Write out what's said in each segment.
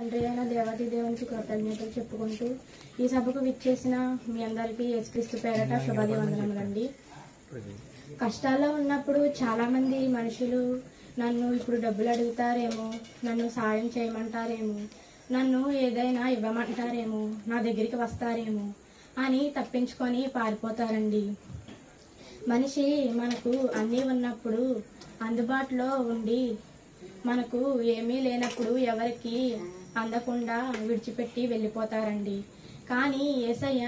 తండ్రి అయిన దేవాది దేవునికి కృతజ్ఞతలు చెప్పుకుంటూ ఈ సభకు విచ్చేసిన మీ అందరికీ యేసుక్రీస్తు పేరట శుభాభివందనములండి కష్టాల్లో ఉన్నప్పుడు చాలా మంది మనుషులు నన్ను ఇప్పుడు డబ్బులు అడుగుతారేమో నన్ను సాయం చేయమంటారేమో నన్ను ఏదైనా ఇవ్వమంటారేమో నా దగ్గరికి వస్తారేమో అని తప్పించుకొని పారిపోతారండి మనిషి మనకు అన్నీ ఉన్నప్పుడు అందుబాటులో ఉండి మనకు ఏమీ లేనప్పుడు ఎవరికి అందకుండా విడిచిపెట్టి వెళ్ళిపోతారండి కానీ ఏసయ్య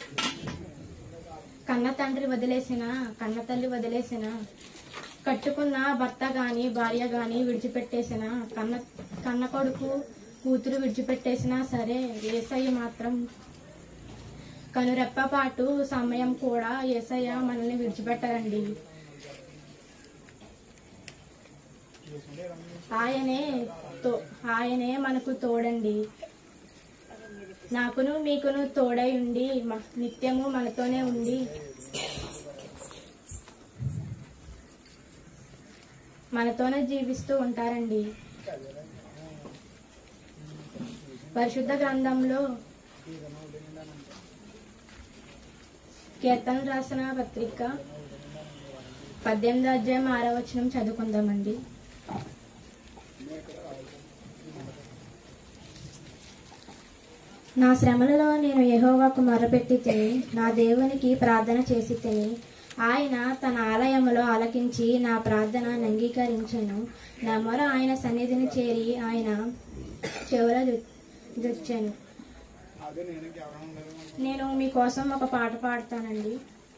కన్న తండ్రి వదిలేసిన కన్న తల్లి వదిలేసిన కట్టుకున్న భర్త గాని భార్య గాని విడిచిపెట్టేసిన కన్న కన్న కొడుకు కూతురు విడిచిపెట్టేసినా సరే ఏసయ్య మాత్రం కనురెప్పపాటు సమయం కూడా ఏసయ్య మనల్ని విడిచిపెట్టారండి ఆయనే తో ఆయనే మనకు తోడండి నాకును మీకును తోడై ఉండి మ- నిత్యము మనతోనే ఉండి మనతోనే జీవిస్తూ ఉంటారండి పరిశుద్ధ గ్రంథంలో కీర్తన రాసిన పత్రిక పద్దెనిమిది అధ్యాయం ఆరో వచనం చదువుకుందామండి నా శ్రమలలో నేను యెహోవాకు మొరపెట్టి తిని నా దేవునికి ప్రార్థన చేసి తిని ఆయన తన ఆలయములో ఆలకించి నా ప్రార్థన అంగీకరించెను నా మొర ఆయన సన్నిధిని చేరి ఆయన చెవుల దృచ్చాను నేను మీకోసం ఒక పాట పాడతానండి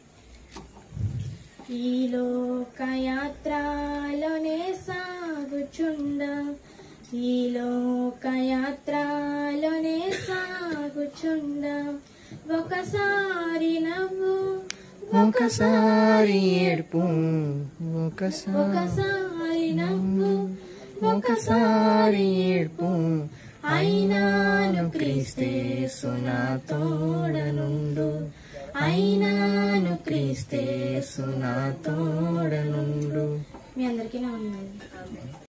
ఈ లోకయాత్రలోనే సాగుచుండ ఈ లోకయాత్రలోనే సాగుచుండ ఒకసారి నవ్వు ఒకసారి ఏడుపు ఒకసారి ఒకసారి నవ్వు ఒకసారి ఏడుపు అయినాను క్రీస్తే సునా తోడనుండు అయినాను క్రీస్తే సునా తోడనుండు మీ అందరికీ నా వందనాలు